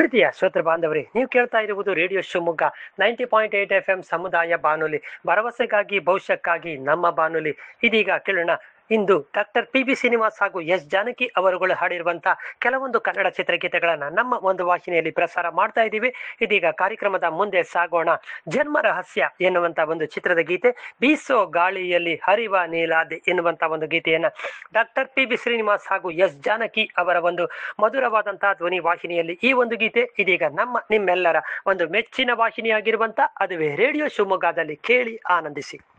ಪ್ರೀತಿಯ ಶ್ರೋತೃ ಬಾಂಧವರೇ ನೀವು ಕೇಳ್ತಾ ಇರುವುದು radio Shivamogga ninety point eight F M ಸಮುದಾಯ ಬಾನುಲಿ ಭರವಸೆಗಾಗಿ ಭವಿಷ್ಯಕ್ಕಾಗಿ ನಮ್ಮ ಬಾನುಲಿ ಇದೀಗ ಕೇಳೋಣ ಇಂದು ಡಾಕ್ಟರ್ ಪಿ ಬಿ ಶ್ರೀನಿವಾಸ್ ಹಾಗೂ ಎಸ್ ಜಾನಕಿ ಅವರುಗಳು ಹಾಡಿರುವಂತಹ ಕೆಲವೊಂದು ಕನ್ನಡ ಚಿತ್ರಗೀತೆಗಳನ್ನ ನಮ್ಮ ಒಂದು ವಾಹಿನಿಯಲ್ಲಿ ಪ್ರಸಾರ ಮಾಡ್ತಾ ಇದ್ದೀವಿ ಇದೀಗ ಕಾರ್ಯಕ್ರಮದ ಮುಂದೆ ಸಾಗೋಣ ಜನ್ಮ ರಹಸ್ಯ ಎನ್ನುವಂತ ಒಂದು ಚಿತ್ರದ ಗೀತೆ ಬೀಸೋ ಗಾಳಿಯಲ್ಲಿ ಹರಿವ ನೀಲಾದೆ ಎನ್ನುವಂತ ಒಂದು ಗೀತೆಯನ್ನ ಡಾಕ್ಟರ್ ಪಿ ಬಿ ಶ್ರೀನಿವಾಸ್ ಹಾಗೂ ಎಸ್ ಜಾನಕಿ ಅವರ ಒಂದು ಮಧುರವಾದಂತಹ ಧ್ವನಿ ವಾಹಿನಿಯಲ್ಲಿ ಈ ಒಂದು ಗೀತೆ ಇದೀಗ ನಮ್ಮ ನಿಮ್ಮೆಲ್ಲರ ಒಂದು ಮೆಚ್ಚಿನ ವಾಹಿನಿಯಾಗಿರುವಂತ ಅದುವೇ ರೇಡಿಯೋ ಶಿವಮೊಗ್ಗದಲ್ಲಿ ಕೇಳಿ ಆನಂದಿಸಿ